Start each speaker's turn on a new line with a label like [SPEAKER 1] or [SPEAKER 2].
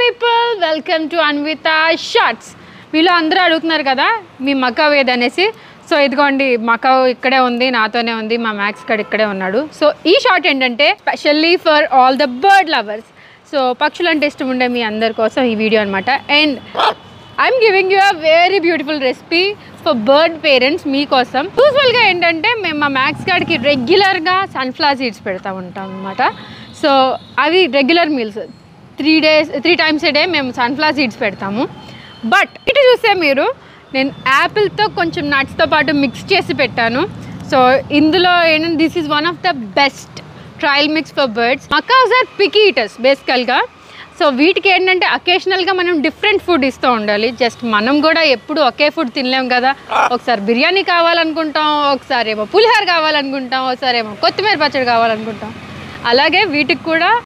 [SPEAKER 1] people welcome to Anvitha shorts వీళ్ళు అందరూ అడుగుతున్నారు కదా మీ మకావ్ ఏదనేసి సో ఇదిగోండి మకావ్ ఇక్కడే ఉంది నాతోనే ఉంది మా మ్యాక్స్ గడ్ ఇక్కడే ఉన్నాడు సో ఈ షార్ట్ ఏంటంటే specially for all the bird lovers so పక్షులు అంటే ఇష్టం ఉండే మీ అందరి కోసం ఈ వీడియో అనమాట and I'm giving you a very beautiful recipe for bird parents మీకోసం యూజువల్గా ఏంటంటే మేము మా మ్యాక్స్ గార్డ్కి రెగ్యులర్గా సన్ఫ్లవర్ సీడ్స్ పెడతా ఉంటాం అనమాట సో అవి regular meals three days three times a day మేము సన్ఫ్లవర్ సీడ్స్ పెడతాము బట్ ఇటు చూస్తే మీరు నేను యాపిల్తో కొంచెం నట్స్తో పాటు మిక్స్ చేసి పెట్టాను సో ఇందులో ఏంటంటే this is one of the best trail mix for birds macaws are picky eaters బేసికల్గా సో వీటికి ఏంటంటే అకేషనల్గా మనం డిఫరెంట్ ఫుడ్ ఇస్తూ ఉండాలి జస్ట్ మనం కూడా ఎప్పుడు ఒకే ఫుడ్ తినలేం కదా ఒకసారి బిర్యానీ కావాలనుకుంటాం ఒకసారి ఏమో పులిహోర కావాలనుకుంటాం ఒకసారి ఏమో కొత్తిమీర పచ్చడి కావాలనుకుంటాం అలాగే వీటికి కూడా